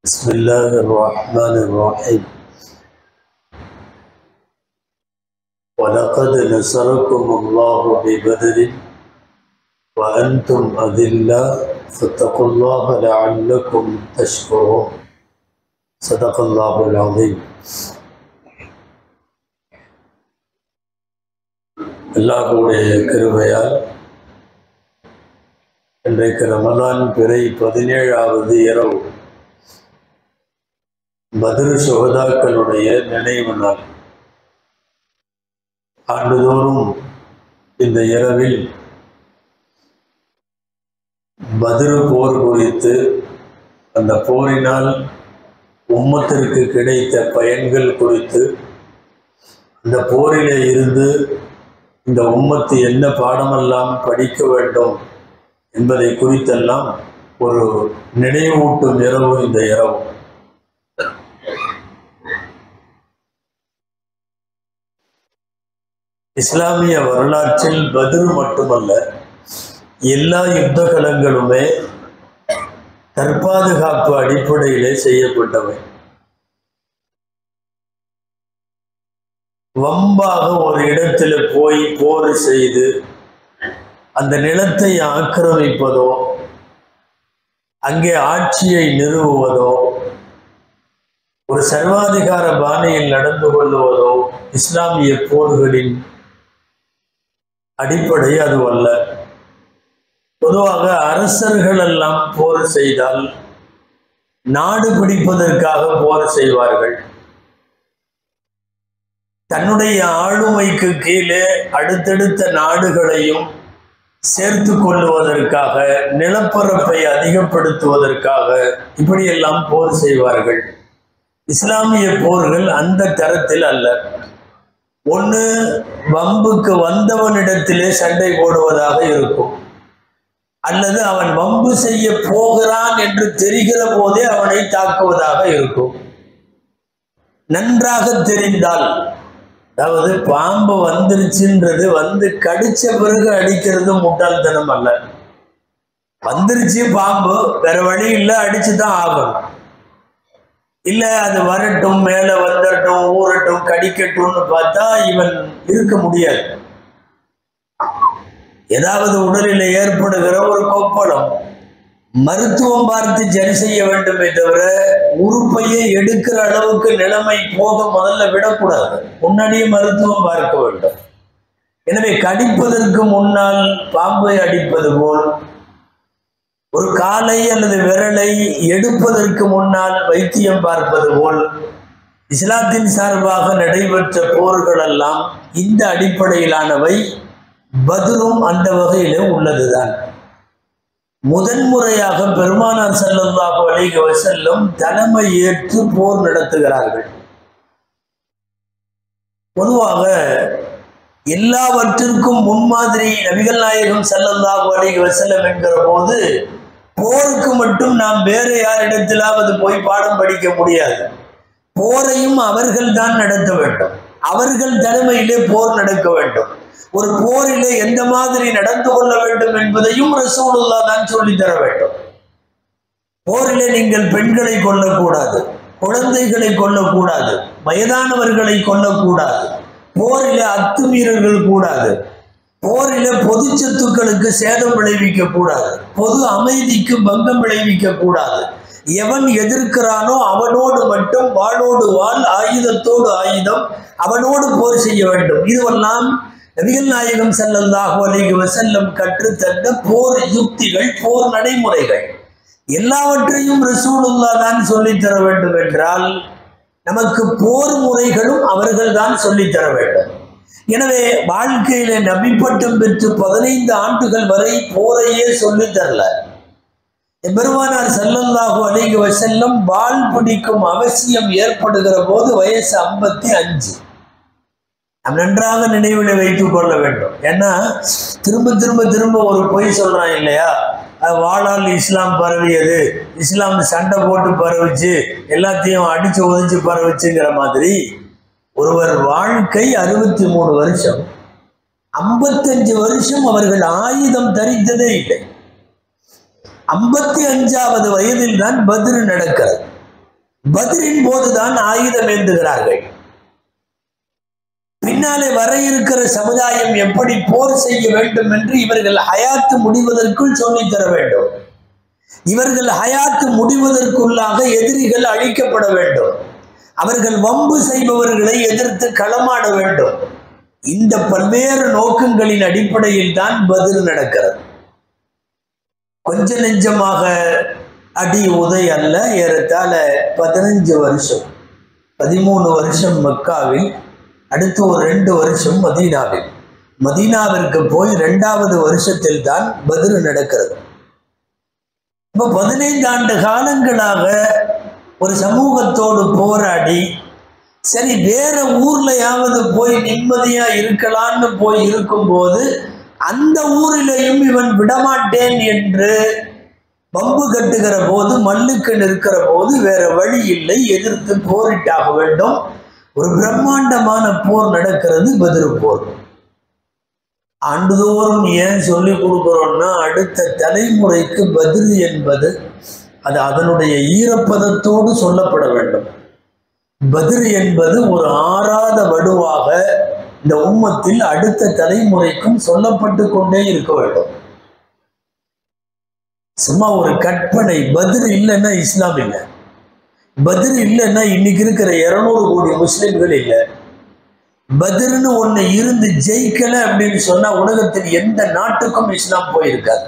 بسم الله الرحمن الرحيم ولقد نصركم الله ببدر وأنتم أذلة فاتقوا الله لعلكم تشكرون صدق الله العظيم அல்லாஹுடைய கிருபையால் இன்றைக்கு ரமலான் பிறை பதினேழாவது இரவு பத்ரு சுகதாக்களுடைய நினைவு நாள் ஆண்டுதோறும் இந்த இரவில் பத்ரு போர் குறித்து அந்த போரினால் உம்மத்திற்கு கிடைத்த பயன்கள் குறித்து அந்த போரிலே இருந்து இந்த உம்மத்து என்ன பாடமெல்லாம் படிக்க வேண்டும் என்பதை குறித்தெல்லாம் ஒரு நினைவூட்டும் இரவு இந்த இரவு இஸ்லாமிய வரலாற்றில் பதில் மட்டுமல்ல எல்லா யுத்த களங்களுமே தற்பாதுகாப்பு அடிப்படையிலே செய்யப்பட்டவை வம்பாக ஒரு இடத்துல போய் போர் செய்து அந்த நிலத்தை ஆக்கிரமிப்பதோ அங்கே ஆட்சியை நிறுவுவதோ ஒரு சர்வாதிகார பாணியில் நடந்து கொள்வதோ இஸ்லாமிய போர்களின் அடிப்படை அதுவல்ல பொதுவாக அரசர்கள் எல்லாம் போர் செய்தால் நாடு பிடிப்பதற்காக போர் செய்வார்கள் தன்னுடைய ஆளுமைக்கு கீழே அடுத்தடுத்த நாடுகளையும் சேர்த்து கொள்ளுவதற்காக நிலப்பரப்பை அதிகப்படுத்துவதற்காக இப்படியெல்லாம் போர் செய்வார்கள் இஸ்லாமிய போர்கள் அந்த தரத்தில் அல்ல ஒன்று வம்புக்கு வந்தவனிடத்திலே சண்டை போடுவதாக இருக்கும் அல்லது அவன் வம்பு செய்ய போகிறான் என்று தெரிகிற போதே அவனை தாக்குவதாக இருக்கும் நன்றாக தெரிந்தால் அதாவது பாம்பு வந்துருச்சுன்றது வந்து கடிச்ச பிறகு அடிக்கிறது முட்டாள்தனம் அல்ல வந்துருச்சு பாம்பு வேற வழி இல்லை அடிச்சுதான் ஆகணும் இல்ல அது வரட்டும் மேல வந்துடட்டும் ஊறட்டும் கடிக்கட்டும்னு பார்த்தா இவன் இருக்க முடியாது ஏதாவது உடலில் ஏற்படுகிற ஒரு கொப்பளம் மருத்துவம் பார்த்து சரி செய்ய வேண்டுமே தவிர உறுப்பையே எடுக்கிற அளவுக்கு நிலைமை போக முதல்ல விடக்கூடாது முன்னாடியே மருத்துவம் பார்க்க வேண்டும் எனவே கடிப்பதற்கு முன்னால் பாம்பை அடிப்பது போல் ஒரு காலை அல்லது விரலை எடுப்பதற்கு முன்னால் வைத்தியம் பார்ப்பது போல் இஸ்லாத்தின் சார்பாக நடைபெற்ற போர்கள் எல்லாம் இந்த அடிப்படையிலானவை பதிலும் அந்த வகையில உள்ளதுதான் முதன்முறையாக பெருமானார் செல்லல்லாஹு அலைஹி வஸல்லம் தலைமை ஏற்று போர் நடத்துகிறார்கள் பொதுவாக எல்லாவற்றிற்கும் முன்மாதிரி நபிகள் நாயகம் செல்லல்லாஹு அலைஹி வஸல்லம் என்கிற போது போருக்கு மட்டும் நாம் வேறு யாரிடத்திலாவது போய் பாடம் படிக்க முடியாது போரையும் அவர்கள் தான் நடத்த வேண்டும் அவர்கள் தலைமையிலே போர் நடக்க வேண்டும் ஒரு போரிலே எந்த மாதிரி நடந்து கொள்ள வேண்டும் என்பதையும் ரசூலுல்லா தான் சொல்லி தர வேண்டும் போரிலே நீங்கள் பெண்களை கொல்லக்கூடாது குழந்தைகளை கொல்லக்கூடாது வயதானவர்களை கொல்லக்கூடாது போரிலே அத்துமீறல்கள் கூடாது போரில பொது சொத்துக்களுக்கு சேதம் விளைவிக்க கூடாது பொது அமைதிக்கு பங்கம் விளைவிக்க கூடாது எவன் எதிர்க்கிறானோ அவனோடு மட்டும் வாளோடு வாள் ஆயுதத்தோடு ஆயுதம் அவனோடு போர் செய்ய வேண்டும் இதுவெல்லாம் நபிகள் நாயகம் செல்லல்லாஹு அலைஹி வஸல்லம் கற்றுத்தந்த போர் யுக்திகள் போர் நடைமுறைகள் எல்லாவற்றையும் ரசூலுல்லா தான் சொல்லித் தர வேண்டும் என்றால் நமக்கு போர் முறைகளும் அவர்கள் தான் சொல்லித் தர வேண்டும் எனவே வாழ்க்கையில நபி பட்டம் பெற்று பதினைந்து ஆண்டுகள் வரை போரையே சொல்லித் தரல பெருமானார் செல்லல்லாஹு அலைஹி வஸல்லம் வாள் பிடிக்கும் அவசியம் ஏற்படுகிற போது வயசு ஐம்பத்தி அஞ்சு நாம் நன்றாக நினைவில் வைத்துக் கொள்ள வேண்டும் ஏன்னா திரும்ப திரும்ப திரும்ப ஒரு பொய் சொல்றான் இல்லையா அது வாழால் இஸ்லாம் பரவியது இஸ்லாம் சண்டை போட்டு பரவுச்சு எல்லாத்தையும் அடிச்சு உதச்சு பரவுச்சுங்கிற மாதிரி ஒருவர் வாழ்க்கை அறுபத்தி மூணு வருஷம் ஐம்பத்தஞ்சு வருஷம் அவர்கள் ஆயுதம் தரித்ததே இல்லை ஐம்பத்தி அஞ்சாவது வயதில் தான் பதில் நடக்கிறது பதிரின் போதுதான் ஆயுதம் ஏந்துகிறார்கள் பின்னாலே வர இருக்கிற சமுதாயம் எப்படி போர் செய்ய வேண்டும் என்று இவர்கள் ஹயாத்து முடிவதற்குள் சொல்லித் தர வேண்டும் இவர்கள் ஹயாத்து முடிவதற்குள்ளாக எதிரிகள் அழிக்கப்பட வேண்டும் அவர்கள் வம்பு செய்பவர்களை எதிர்த்து களமாட வேண்டும் இந்த பல்வேறு நோக்கங்களின் அடிப்படையில் தான் பதில் நடக்கிறது கொஞ்ச நெஞ்சமாக அடி உதை அல்ல ஏறத்தாழ பதினஞ்சு வருஷம் பதிமூணு வருஷம் மக்காவில் அடுத்து ஒரு ரெண்டு வருஷம் மதீனாவில் மதீனாவிற்கு போய் ரெண்டாவது வருஷத்தில் தான் பதில் நடக்கிறது இப்போ பதினைந்து ஆண்டு காலங்களாக ஒரு சமூகத்தோடு போராடி சரி வேற ஊர்லயாவது போய் நிம்மதியா இருக்கலாம்னு போய் இருக்கும்போது அந்த ஊரிலையும் இவன் விடமாட்டேன் என்று பம்பு கட்டுகிற போது மல்லுக்கு நிற்கிற போது வேற வழி இல்லை எதிர்த்து போரிட்டாக வேண்டும் ஒரு பிரம்மாண்டமான போர் நடக்கிறது பதில் போர் ஆண்டுதோறும் ஏன் சொல்லி கொடுக்குறோம்னா அடுத்த தலைமுறைக்கு பதில் என்பது அது அதனுடைய ஈரப்பதத்தோடு சொல்லப்பட வேண்டும் பதில் என்பது ஒரு ஆறாத வடுவாக இந்த உம்மத்தில் அடுத்த தலைமுறைக்கும் சொல்லப்பட்டு கொண்டே இருக்க வேண்டும் சும்மா ஒரு கற்பனை பதில் இல்லைன்னா இஸ்லாம் இல்லை பதில் இல்லைன்னா இன்னைக்கு இருக்கிற இருநூறு கோடி முஸ்லிம்கள் இல்லை பதில்னு ஒண்ணு இருந்து ஜெயிக்கல அப்படின்னு சொன்னா உலகத்தில் எந்த நாட்டுக்கும் இஸ்லாம் போயிருக்காது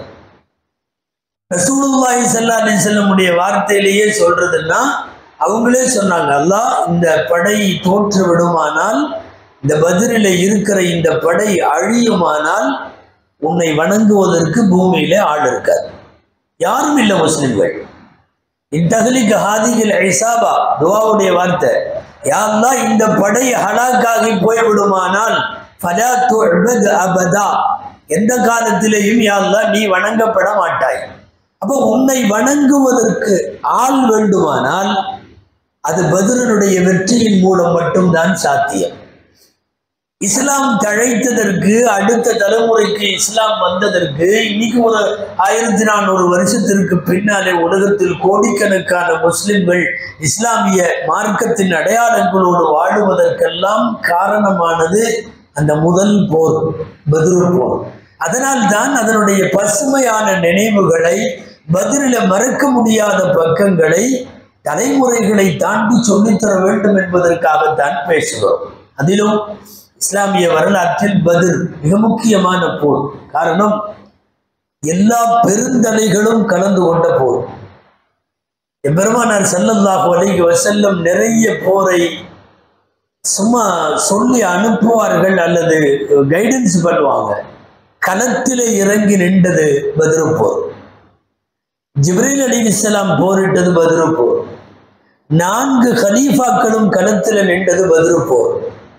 ரசூலுல்லாஹி ஸல்லல்லாஹு அலைஹி வஸல்லமுடைய வார்த்தையிலேயே சொல்றதுன்னா அவங்களே சொன்னாங்க அல்லாஹ் இந்த படை தோற்று விடுமானால் இந்த பதிலில் இருக்கிற இந்த படை அழியுமானால் உன்னை வணங்குவதற்கு பூமியிலே ஆள் இருக்காது யாரும் இல்லை முஸ்லிம்கள் இத்தகலிக்கு ஹாதிகள் ஐசாபா துவாவுடைய வார்த்தை யாரெல்லாம் இந்த படை ஹலாக்காகி போய்விடுமானால் ஃபலா துஅபத் அபதா எந்த காலத்திலேயும் யாரெல்லாம் நீ வணங்கப்பட மாட்டாய் அப்போ உன்னை வணங்குவதற்கு ஆள் வேண்டுமானால் அது பதிலனுடைய வெற்றியின் மூலம் மட்டும்தான் சாத்தியம் இஸ்லாம் தழைத்ததற்கு அடுத்த தலைமுறைக்கு இஸ்லாம் வந்ததற்கு இன்னைக்கு ஒரு ஆயிரத்தி நானூறு வருஷத்திற்கு பின்னாலே உலகத்தில் கோடிக்கணக்கான முஸ்லிம்கள் இஸ்லாமிய மார்க்கத்தின் அடையாளங்களோடு வாழுவதற்கெல்லாம் காரணமானது அந்த முதல் போர் பதில் போர் அதனால் தான் அதனுடைய பசுமையான நினைவுகளை பதிலில் மறக்க முடியாத பக்கங்களை தலைமுறைகளை தாண்டி சொல்லித்தர வேண்டும் என்பதற்காகத்தான் பேசுகிறோம் அதிலும் இஸ்லாமிய வரலாற்றில் பதில் மிக முக்கியமான போர் காரணம் எல்லா பெருந்தலைகளும் கலந்து கொண்ட போர் எம்பெருமானார் ஸல்லல்லாஹு அலைஹி வஸல்லம் நிறைய போரை சும்மா சொல்லி அனுப்புவார்கள் அல்லது கைடன்ஸ் பண்ணுவாங்க களத்திலே இறங்கி நின்றது பதிரு போர் ஜிப்ரீல் அலி இஸ்லாம் போரிட்டது பதிரு போர் நான்கு ஹலீஃபாக்களும் களத்தில் நின்றது பதிரு போர்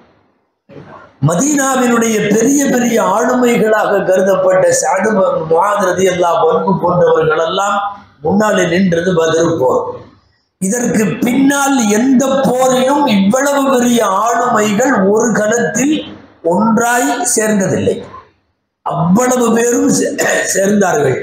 மதீனாவினுடைய பெரிய பெரிய ஆளுமைகளாக கருதப்பட்ட சாடு மாதிரி எல்லா பண்பு போன்றவர்கள் எல்லாம் முன்னாலே நின்றது பதில் போர் இதற்கு பின்னால் எந்த போரிலும் இவ்வளவு பெரிய ஆளுமைகள் ஒரு களத்தில் ஒன்றாய் சேர்ந்ததில்லை அவ்வளவு பேரும் சே- சேர்ந்தார்கள்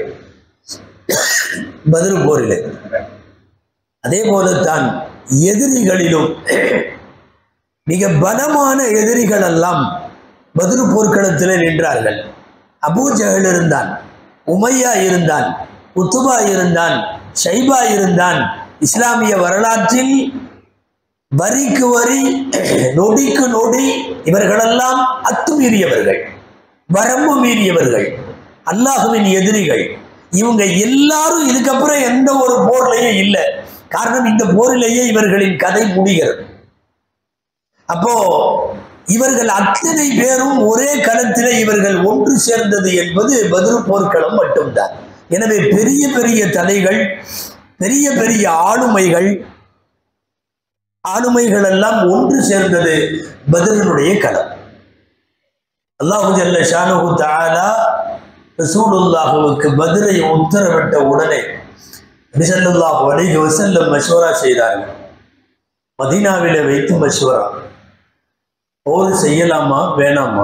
பதில் போரிலே அதே போலத்தான் எதிரிகளிலும் மிக பலமான எதிரிகள் எல்லாம் பதிரு போர்க்களத்திலே நின்றார்கள் அபூ ஜஹல் இருந்தான் உமையா இருந்தான் உத்துபா இருந்தான் ஷைபா இருந்தான் இஸ்லாமிய வரலாற்றில் வரிக்கு வரி நொடிக்கு நொடி இவர்களெல்லாம் அத்துமீறியவர்கள் வரம்பு மீறியவர்கள் அல்லாஹுவின் எதிரிகள் இவங்க எல்லாரும் இதுக்கப்புறம் எந்த ஒரு போர்லையும் இல்லை காரணம் இந்த போரிலேயே இவர்களின் கதை முடிகிறது அப்போ இவர்கள் அத்தனை பேரும் ஒரே களத்திலே இவர்கள் ஒன்று சேர்ந்தது என்பது பதில் போர்க்களம் மட்டும்தான் எனவே பெரிய பெரிய தலைகள் பெரிய பெரிய ஆளுமைகள் ஆளுமைகள் எல்லாம் ஒன்று சேர்ந்தது பதிலனுடைய களம் அல்லாஹு ஜல்ல ஷானுஹு தஆலா ரசூலுல்லாஹுவுக்கு பதிலை உத்தரவிட்ட உடனே நபிசல்லாஹு அலைஹி வஸல்லம் மஷ்வரா செய்தார்கள் மதீனாவிலே வைத்து மஷ்வரா போர் செய்யலாமா வேணாமா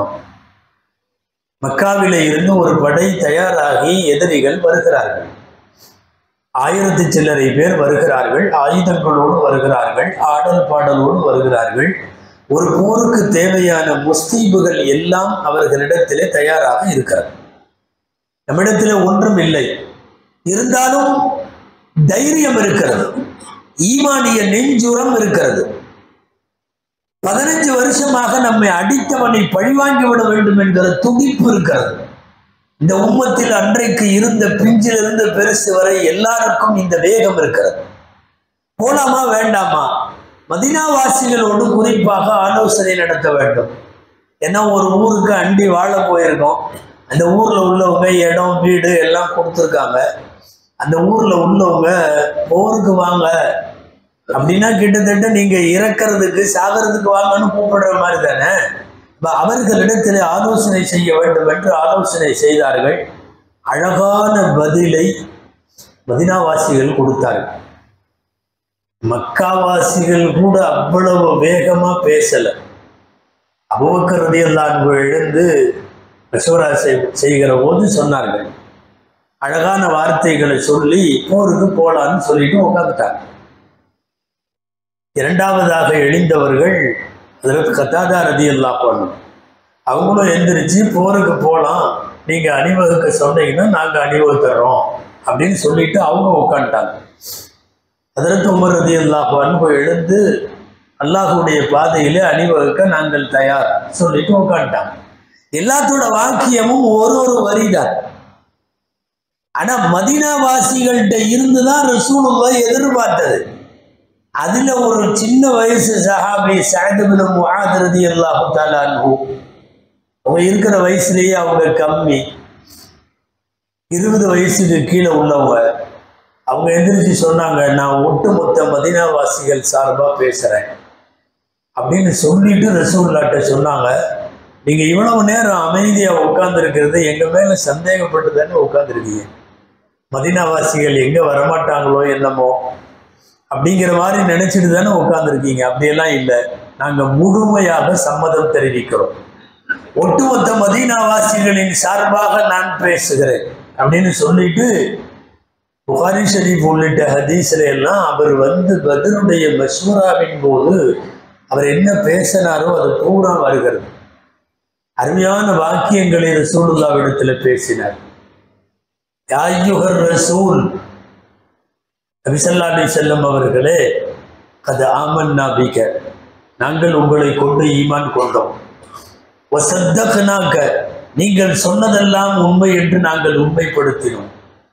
மக்காவிலே இருந்து ஒரு படை தயாராகி எதிரிகள் வருகிறார்கள் ஆயிரத்தி சில்லறை பேர் வருகிறார்கள் ஆயுதங்களோடு வருகிறார்கள் ஆடல் பாடலோடு வருகிறார்கள் ஒரு போருக்கு தேவையான முஸ்தீபுகள் எல்லாம் அவர்களிடத்திலே தயாராக இருக்கிறது நம்மிடத்திலே ஒன்றும் இல்லை இருந்தாலும் தைரியம் இருக்கிறது ஈமானிய நெஞ்சுரம் இருக்கிறது பதினஞ்சு வருஷமாக நம்மை அடித்தவனை பழிவாங்கி விட வேண்டும் என்கிற துடிப்பு இருக்கிறது இந்த உம்மத்தில் அன்றைக்கு இருந்த பிஞ்சிலிருந்து பெருசு வரை எல்லாருக்கும் இந்த வேகம் இருக்கிறது போலாமா வேண்டாமா மதினாவாசிகளோடு குறிப்பாக ஆலோசனை நடத்த வேண்டும் ஏன்னா ஒரு ஊருக்கு அண்டி வாழ போயிருக்கோம் அந்த ஊர்ல உள்ளவங்க இடம் வீடு எல்லாம் கொடுத்துருக்காங்க அந்த ஊர்ல உள்ளவங்க போருக்கு வாங்க அப்படின்னா கிட்டத்தட்ட நீங்க இறக்கிறதுக்கு சாகிறதுக்கு வாங்கன்னு கூப்பிடுற மாதிரி தானே இப்ப அவர்களிடத்தில் ஆலோசனை செய்ய வேண்டும் என்று ஆலோசனை செய்தார்கள் அழகான பதிலை மதினாவாசிகள் கொடுத்தார்கள் மக்காவாசிகள் கூட அவ்வளவு வேகமா பேசல அபுபக்கரதியெல்லாம் எழுந்து மசோரா செய்கிற போது சொன்னார்கள் அழகான வார்த்தைகளை சொல்லி போருக்கு போலான்னு சொல்லிட்டு உட்காந்துட்டாங்க இரண்டாவதாக எழுந்தவர்கள் அதற்கு கத்தாதா ரதி எல்லாம் பண்ணும் அவங்களும் எந்திரிச்சு போருக்கு போகலாம் நீங்கள் அணிவகுக்க சொன்னீங்கன்னா நாங்கள் அணிவகுத்துறோம் அப்படின்னு சொல்லிட்டு அவங்க உட்காந்துட்டாங்க அதற்கு உமர் ரதி அல்லாஹான்னு போய் எழுந்து அல்லாஹுடைய பாதையிலே அணிவகுக்க நாங்கள் தயார் சொல்லிட்டு உட்காந்துட்டாங்க எல்லாத்தோட வாக்கியமும் ஒரு ஒரு வரிதான் ஆனா மதினாவாசிகள்கிட்ட இருந்து தான் ரசூலுல்லா எதிர்பார்த்தது அதுல ஒரு சின்ன வயசு சஹாபி சாயதுபின் முகாதிரதி அல்லாஹு தாலான்ஹூ அவங்க இருக்கிற வயசுலேயே அவங்க கம்மி இருபது வயசுக்கு கீழே உள்ளவங்க அவங்க எந்திரிச்சு சொன்னாங்க நான் ஒட்டுமொத்த மதினாவாசிகள் சார்பாக பேசுகிறேன் அப்படின்னு சொல்லிட்டு ரசூல்லாட்ட சொன்னாங்க நீங்கள் இவ்வளவு நேரம் அமைதியாக உட்காந்துருக்கிறது எங்கள் மேலே சந்தேகப்பட்டு தானே உட்காந்துருக்கீங்க மதினாவாசிகள் எங்கே வரமாட்டாங்களோ என்னமோ அப்படிங்கிற மாதிரி நினைச்சிட்டு தானே உட்காந்துருக்கீங்க அப்படியெல்லாம் இல்லை நாங்கள் முழுமையாக சம்மதம் தெரிவிக்கிறோம் ஒட்டுமொத்த மதீனாவாசிகளின் சார்பாக நான் பேசுகிறேன் அப்படின்னு சொல்லிட்டு புகாரி ஷரீஃப் உள்ளிட்ட ஹதீஸ்ல எல்லாம் அவர் வந்து பதருடைய மசூராவின் போது அவர் என்ன பேசினாரோ அது பூரா வருகிறது அருமையான வாக்கியங்களை ரசூலுல்லாவிடத்துல பேசினார் யாயுகர் ரசூல் நபிசல்லா அலி செல்லம் அவர்களே அது ஆமன் நாபிக்க நாங்கள் உங்களை கொண்டு ஈமான் கொண்டோம் வசத்தகனாக்க நீங்கள் சொன்னதெல்லாம் உண்மை என்று நாங்கள் உண்மைப்படுத்தினோம்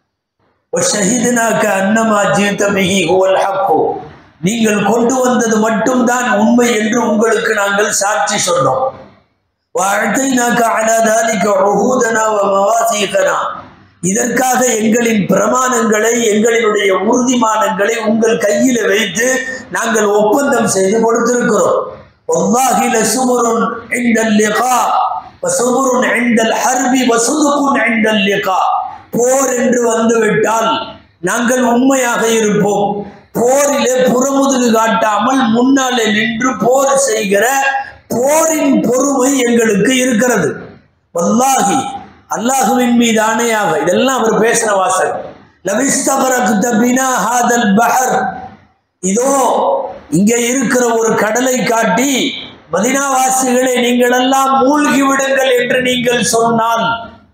ஷஹீதனாக்க அன்னமா ஜீத்தமிகி ஹுவல் ஹக்கு நீங்கள் கொண்டு வந்தது மட்டும்தான் உண்மை என்று உங்களுக்கு நாங்கள் சாட்சி சொன்னோம் வாழ்த்தைனாக்க அனதாலிக்க உஹூதனா மவாசீகனா இதற்காக எங்களின் பிரமாணங்களை எங்களினுடைய உறுதிமானங்களை உங்கள் கையில வைத்து நாங்கள் ஒப்பந்தம் செய்து கொடுத்திருக்கிறோம் والله لسمر عند اللقاء وصبر عند الحرب وصدق عند اللقاء போர் என்று வந்துவிட்டால் நாங்கள் உண்மையாக இருப்போம் போரிலே புறமுதுகு காட்டாமல் முன்னாலே நின்று போர் செய்கிற போரின் பொறுமை எங்களுக்கு இருக்கிறது வல்லாஹி அல்லாஹுவின் மீது ஆணையாக இதெல்லாம் அவர் பேசுற வாசகம் லவிஸ்தபரகுத்த பினா ஹாதல் பஹர் இதோ இங்கே இருக்கிற ஒரு கடலை காட்டி மதினாவாசிகளை நீங்கள் எல்லாம் மூழ்கி விடுங்கள் என்று நீங்கள் சொன்னால்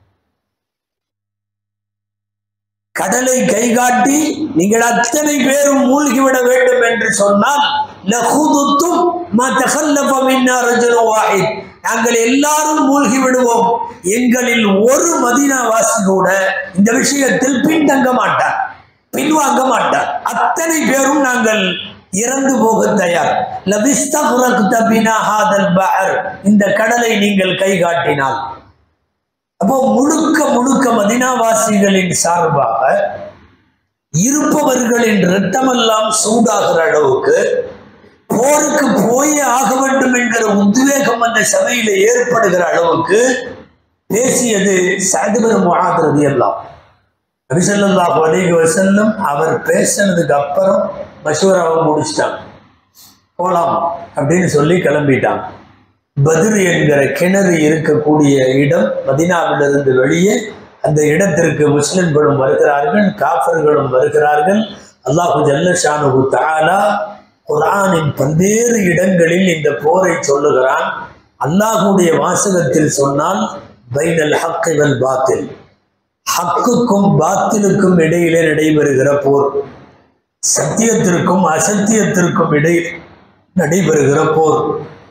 கடலை கை காட்டி நீங்கள் அத்தனை பேரும் மூழ்கிவிட வேண்டும் என்று சொன்னால் லஹுதுத்தும் மா தகல்லஃப மின்னா ரஜுலுன் வாஹித் நாங்கள் எல்லாரும் மூழ்கி விடுவோம் எங்களில் ஒரு மதீனாவாசி கூட இந்த விஷயத்தில் பின்தங்க மாட்டார் பின்வாங்க மாட்டார் அத்தனை பேரும் நாங்கள் இறந்து போக தயார் லபிஸ்தகுரக்த பினா ஹாதல் பஹர் இந்த கடலை நீங்கள் கை காட்டினால் அப்போ முழுக்க முழுக்க மதினாவாசிகளின் சார்பாக இருப்பவர்களின் இரத்தமெல்லாம் சூடாகிற அளவுக்கு போருக்கு போயே ஆக வேண்டும் என்கிற உத்வேகம் அந்த சபையில ஏற்படுகிற அளவுக்கு பேசியது சாதிபர் முகாதிரதி எல்லாம் நபிசல்லாஹு அலைஹி வஸல்லம் அவர் பேசினதுக்கு அப்புறம் மசூராவை முடிச்சிட்டாங்க போலாம் அப்படின்னு சொல்லி கிளம்பிட்டாங்க பத்ர் என்கிற கிணறு இருக்கக்கூடிய இடம் மதினாவிலிருந்து வெளியே அந்த இடத்திற்கு முஸ்லிம்களும் வருகிறார்கள் காஃபர்களும் வருகிறார்கள் அல்லாஹு ஜல்லஷானு தாலா குரானின் பல்வேறு இடங்களில் இந்த போரை சொல்லுகிறான் அல்லாஹுடைய வாசகத்தில் சொன்னால் பைனல் ஹக்கிவல் பாத்தில் ஹக்குக்கும் பாத்திலுக்கும் இடையிலே நடைபெறுகிற போர் சத்தியத்திற்கும் அசத்தியத்திற்கும் இடையில் நடைபெறுகிற போர்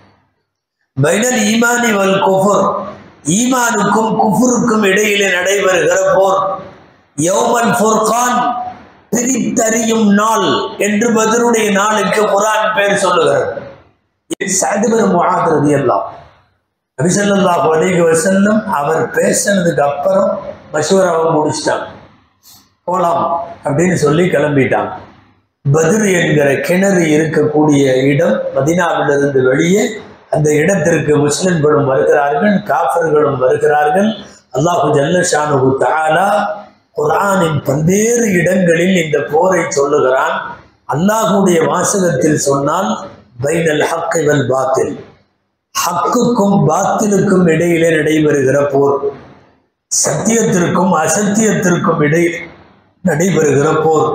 பைனல் ஈமானி வல் குஃபுர் ஈமானுக்கும் குஃபுருக்கும் இடையிலே நடைபெறுகிற போர் யௌமன் ஃபுர்கான் பிரித்தறியும் நாள் என்று பதிலுடைய நாளுக்கு குரான் பேர் சொல்லுகிறது சாதிபர் முகாதிரதி எல்லாம் நபிசல்லாஹு அலைஹி வஸல்லம் அவர் பேசினதுக்கு அப்புறம் மஷூராவை முடிச்சிட்டாங்க போலாம் அப்படின்னு சொல்லி கிளம்பிட்டாங்க பதிர் என்கிற கிணறு இருக்கக்கூடிய இடம் மதினாவிலிருந்து வெளியே அந்த இடத்திற்கு முஸ்லிம்களும் வருகிறார்கள் காஃபர்களும் வருகிறார்கள் அல்லாஹு ஜல்லஷானு தாலா குரானின் பல்வேறு இடங்களில் இந்த போரை சொல்லுகிறான் அல்லாஹுடைய வாசகத்தில் சொன்னால் பைனல் ஹக்கிவல் பாத்தில் ஹக்குக்கும் பாத்திலுக்கும் இடையிலே நடைபெறுகிற போர் சத்தியத்திற்கும் அசத்தியத்திற்கும் இடையில் நடைபெறுகிற போர்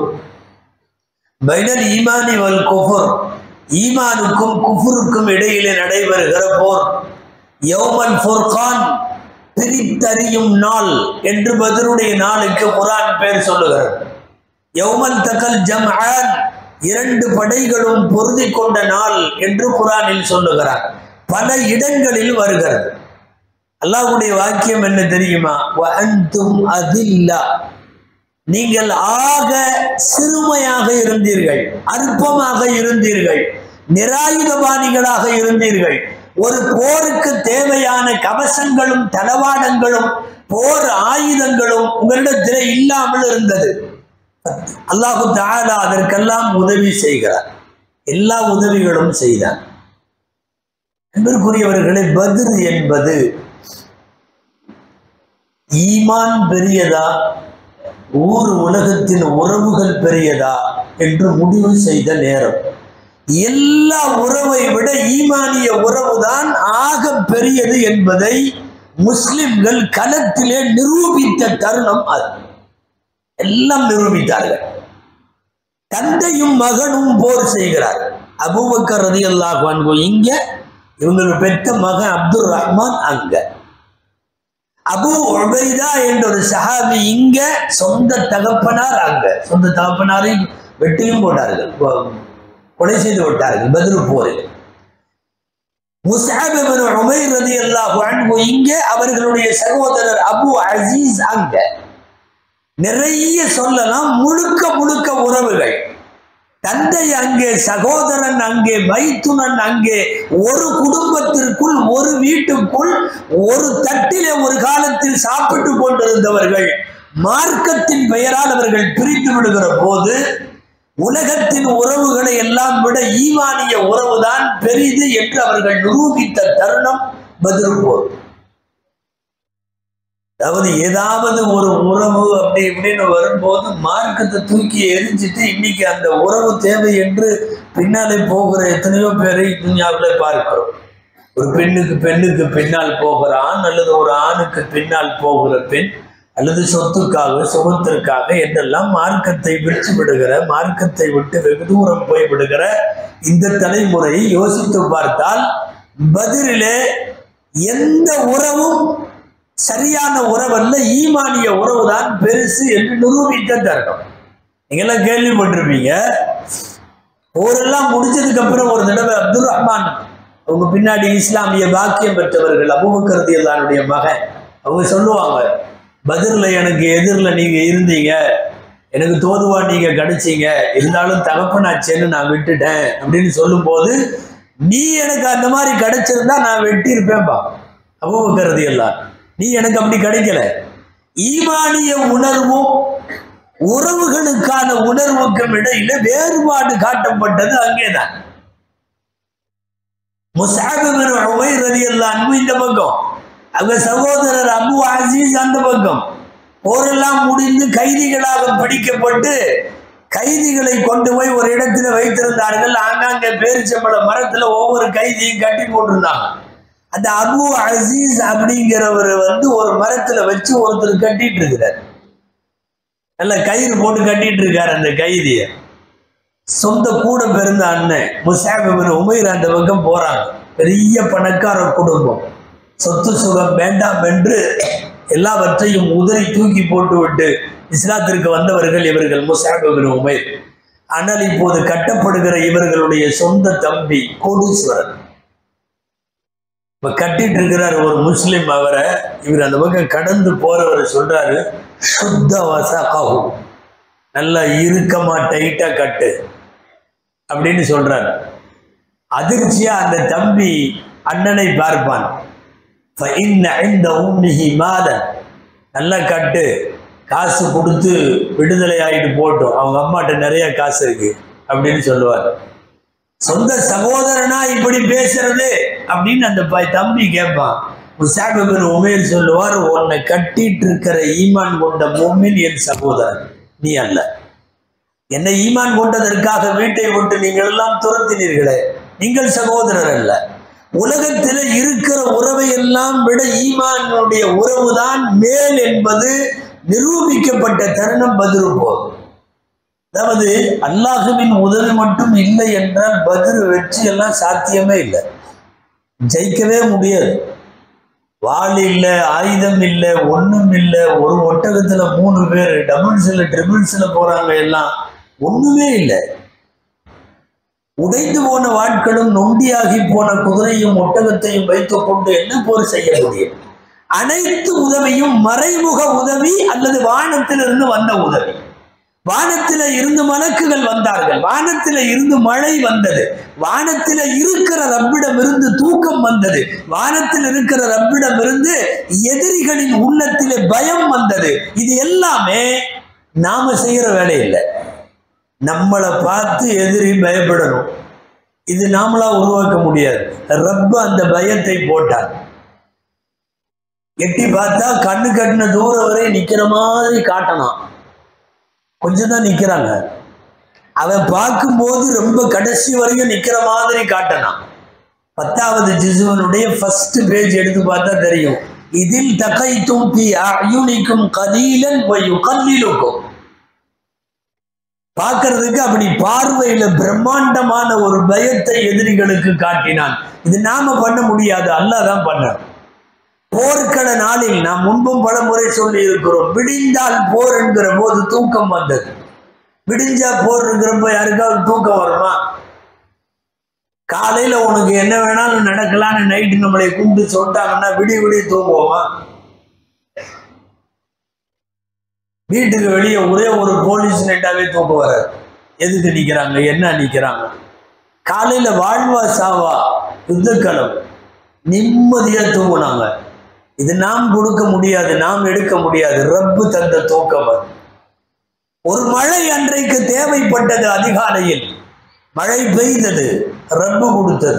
பைனல் ஈமானி வல் குஃபுர் ஈமானுக்கும் குஃபுருக்கும் இடையிலே நடைபெறுகிற போர் யௌமன் ஃபுர்கான் பிரித்தறியும் நாள் என்று பதிலுடைய நாளுக்கு குரான் பேர் சொல்லுகிறது யௌமன் தக்கல் ஜம்ஆன் இரண்டு படைகளும் பொருதி கொண்ட நாள் என்று குரானில் சொல்லுகிறார் பல இடங்களில் வருகிறது அல்லாஹ்வுடைய வாக்கியம் என்ன தெரியுமா வஅன்தும் அதில்லா நீங்கள் ஆக சிறுமையாக இருந்தீர்கள் அற்பமாக இருந்தீர்கள் நிராயுதபாணிகளாக இருந்தீர்கள் ஒரு போருக்கு தேவையான கவசங்களும் தளவாடங்களும் போர் ஆயுதங்களும் உங்களிடத்தில் இல்லாமல் இருந்தது அல்லாஹு தாலா அதற்கெல்லாம் உதவி செய்கிறார் எல்லா உதவிகளும் செய்தார் அன்பிற்குரியவர்களே பதிர் என்பது ஈமான் பெரியதா ஊர் உலகத்தின் உறவுகள் பெரியதா என்று முடிவு செய்த நேரம் எல்லா உறவை விட ஈமானிய உறவுதான் ஆக பெரியது என்பதை முஸ்லிம்கள் களத்திலே நிரூபித்த தருணம் அது எல்லாம் நிரூபித்தார்கள் தந்தையும் மகனும் போர் செய்கிறார் அபூபக்கர் ரதி அல்லாஹ் இங்க இவங்களுக்கு பெற்ற மகன் அப்துல் ரஹ்மான் அங்க அபு உபைதா என்ற ஒரு சஹாபி இங்க சொந்த தகப்பனார் அங்க சொந்த தகப்பனாரையும் வெட்டியும் போட்டார்கள் கொ- கொலை செய்து விட்டார்கள் பதில் போரில் முஸ்அப் இப்னு உமைர் ரலியல்லாஹு அன்ஹு இங்க அவர்களுடைய சகோதரர் அபு அசீஸ் அங்க நிறைய சொல்லலாம் முழுக்க முழுக்க உறவுகள் தந்தை அங்கே சகோதரன் அங்கே மைத்துனன் அங்கே ஒரு குடும்பத்திற்குள் ஒரு வீட்டுக்குள் ஒரு தட்டிலே ஒரு காலத்தில் சாப்பிட்டு கொண்டிருந்தவர்கள் மார்க்கத்தின் பெயரால் அவர்கள் பிரித்து விடுகிற போது உலகத்தின் உறவுகளை எல்லாம் விட ஈமானிய உறவுதான் பெரிது என்று அவர்கள் நிரூபித்த தருணம் பதில் போர் அதாவது ஏதாவது ஒரு உறவு அப்படி இப்படின்னு வரும்போது மார்க்கத்தை தூக்கி எரிஞ்சிட்டு இன்னைக்கு அந்த உறவு தேவை என்று பின்னாலே போகிற எத்தனையோ பேரை துன்யாவில் பார்க்கிறோம் ஒரு பெண்ணுக்கு பெண்ணுக்கு பின்னால் போகிற ஆண் அல்லது ஒரு ஆணுக்கு பின்னால் போகிற பெண் அல்லது சொத்துக்காக சுகத்திற்காக என்றெல்லாம் மார்க்கத்தை விட்டு விடுகிற மார்க்கத்தை விட்டு வெகு தூரம் போய் விடுகிற இந்த தலைமுறையை யோசித்து பார்த்தால் பதிலிலே எந்த உறவும் சரியான உறவல்ல ஈமானிய உறவுதான் பெருசு என்று நிரூபித்த தருணம் நீங்கெல்லாம் கேள்விப்பட்டிருப்பீங்க போரெல்லாம் முடிச்சதுக்கு அப்புறம் ஒரு தடவை அப்துல் ரஹ்மான் அவங்க பின்னாடி இஸ்லாமிய பாக்கியம் பெற்றவர்கள் அபுபக்கரதி அல்லாருடைய மகன் அவங்க சொல்லுவாங்க பதிரில் எனக்கு எதிரில் நீங்க இருந்தீங்க எனக்கு தோதுவா நீங்க கிடைச்சீங்க இருந்தாலும் தகப்பனாச்சேன்னு நான் விட்டுட்டேன் அப்படின்னு சொல்லும்போது நீ எனக்கு அந்த மாதிரி கிடைச்சிருந்தா நான் வெட்டியிருப்பேன்பா அபுபக்கரதி எல்லாம் நீ எனக்கு அப்படி கிடைக்கல ஈமானிய உணர்வும் உறவுகளுக்கான உணர்வுக்கும் இடையில வேறுபாடு காட்டப்பட்டது அங்கேதான் முசாபிபின் உமைர் ரலியல்லாஹு அன்ஹு இந்த பக்கம் அவங்க சகோதரர் அபு அசீஸ் அந்த பக்கம் போரெல்லாம் முடிந்து கைதிகளாக பிடிக்கப்பட்டு கைதிகளை கொண்டு போய் ஒரு இடத்துல வைத்திருந்தார்கள் ஆங்காங்கே பேரிச்சம்பழ மரத்துல ஒவ்வொரு கைதியும் கட்டி போட்டிருந்தாங்க அந்த அபு அசீஸ் அப்படிங்கிறவர் வந்து ஒரு மரத்துல வச்சு ஒருத்தர் கட்டிட்டு இருக்கிறார் நல்ல கயிறு போட்டு கட்டிட்டு இருக்காரு அந்த கைதிய சொந்த கூட பிறந்த அண்ணன் முசாபிபின் உமைர் அந்த பக்கம் போறாங்க பெரிய பணக்கார குடும்பம் சொத்து சுகம் வேண்டாம் என்று எல்லாவற்றையும் உதறி தூக்கி போட்டு விட்டு இஸ்லாத்திற்கு வந்தவர்கள் இவர்கள் முசாபிபின் உமைர் ஆனால் இப்போது கட்டப்படுகிற இவர்களுடைய சொந்த தம்பி கோடீஸ்வரன் இப்ப கட்டிட்டு இருக்கிறார் ஒரு முஸ்லிம் அவரை இவர் அந்த பக்கம் கடந்து போறவர் சொல்றாரு சுத்த வசகாகு நல்லா இறுக்கமா டைட்டா கட்டு அப்படின்னு சொல்றாரு அதிர்ச்சியா அந்த தம்பி அண்ணனை பார்ப்பான் فَإِنَّ عِنْدَ أُمِّهِ مَالًا நல்லா கட்டு காசு கொடுத்து விடுதலை ஆகிட்டு போட்டோம் அவங்க அம்மாட்ட நிறைய காசு இருக்கு அப்படின்னு சொல்லுவார் சொந்த சகோதரனா இப்படி பேசுறது அப்படின்னு அந்த ப- தம்பி கேட்பான் முசாபிபின் உமேர் சொல்லுவார் உன்னை கட்டிட்டு இருக்கிற ஈமான் கொண்ட மூமின் என் சகோதரன் நீ அல்ல என்னை ஈமான் கொண்டதற்காக வீட்டை விட்டு நீங்கள் எல்லாம் துரத்தினீர்களே நீங்கள் சகோதரர் அல்ல உலகத்தில் இருக்கிற உறவை எல்லாம் விட ஈமானுடைய உறவுதான் மேல் என்பது நிரூபிக்கப்பட்ட தருணம் பதிரு போதும் அதாவது அல்லாஹுவின் உதவி மட்டும் இல்லை என்றால் பதில் வெற்றி எல்லாம் சாத்தியமே இல்லை ஜெயிக்கவே முடியாது வாள் இல்லை ஆயுதம் இல்லை ஒண்ணும் இல்லை ஒரு ஒட்டகத்துல மூணு பேர் டபுள்ஸ்ல ட்ரிபிள்ஸ்ல போறாங்க எல்லாம் ஒண்ணுமே இல்லை உடைந்து போன வாட்களும் நொண்டியாகி போன குதிரையும் ஒட்டகத்தையும் வைத்துக் கொண்டு என்ன போர் செய்ய முடியும் அனைத்து உதவியும் மறைமுக உதவி அல்லது வானத்திலிருந்து வந்த உதவி வானத்தில இருந்து மலக்குகள் வந்தார்கள் வானத்தில இருந்து மழை வந்தது வானத்தில இருக்கிற ரப்பிடம் இருந்து தூக்கம் வந்தது வானத்தில் இருக்கிற ரப்பிடம் இருந்து எதிரிகளின் உள்ளத்திலே பயம் வந்தது இது எல்லாமே நாம செய்யற வேலை இல்லை நம்மளை பார்த்து எதிரி பயப்படணும் இது நாமளா உருவாக்க முடியாது ரப்ப அந்த பயத்தை போட்டார் எட்டி பார்த்தா கண்ணு கட்டின தூரம் வரை நிக்கிற மாதிரி காட்டணும் கொஞ்சம் தான் நிக்கிறாங்க அவன் பார்க்கும்போது ரொம்ப கடைசி வரையும் நிக்கிற மாதிரி காட்டணும் பத்தாவது ஜிசுவனுடைய ஃபர்ஸ்ட் பேஜ் எடுத்து பார்த்தா தெரியும் இதில் தகைத்தும் பி அயுனிக்கும் கலீலன் கல்லிலுக்கும் பார்க்கறதுக்கு அப்படி பார்வையில பிரம்மாண்டமான ஒரு பயத்தை எதிரிகளுக்கு காட்டினான் இது நாம பண்ண முடியாது அல்லாஹ் தான் பண்ண போர்க்கள நாளில் நாம் முன்பும் பல முறை சொல்லி இருக்கிறோம் விடிந்தால் போர் என்கிற போது தூக்கம் வந்தது விடிஞ்சா போர் இருக்கிறப்ப யாருக்காவது தூக்கம் வருமா காலையில உனக்கு என்ன வேணாலும் நடக்கலாம்னு நைட்டு நம்மளை கூப்பிட்டு சொல்லிட்டாங்கன்னா விடிய விடிய தூங்குவோமா வீட்டுக்கு வெளியே ஒரே ஒரு போலீஸ் நைட்டாவே தூக்கம் வராது எதுக்கு நிக்கிறாங்க என்ன நிக்கிறாங்க காலையில வாழ்வா சாவா யுத்தக்களம் நிம்மதியா தூங்குனாங்க இது நாம் கொடுக்க முடியாது நாம் எடுக்க முடியாது ரப்பு தந்த தூக்கம் அது. ஒரு மழை அன்றைக்கு தேவைப்பட்டது அதிகாலையில் மழை பெய்தது ரப்பு கொடுத்தது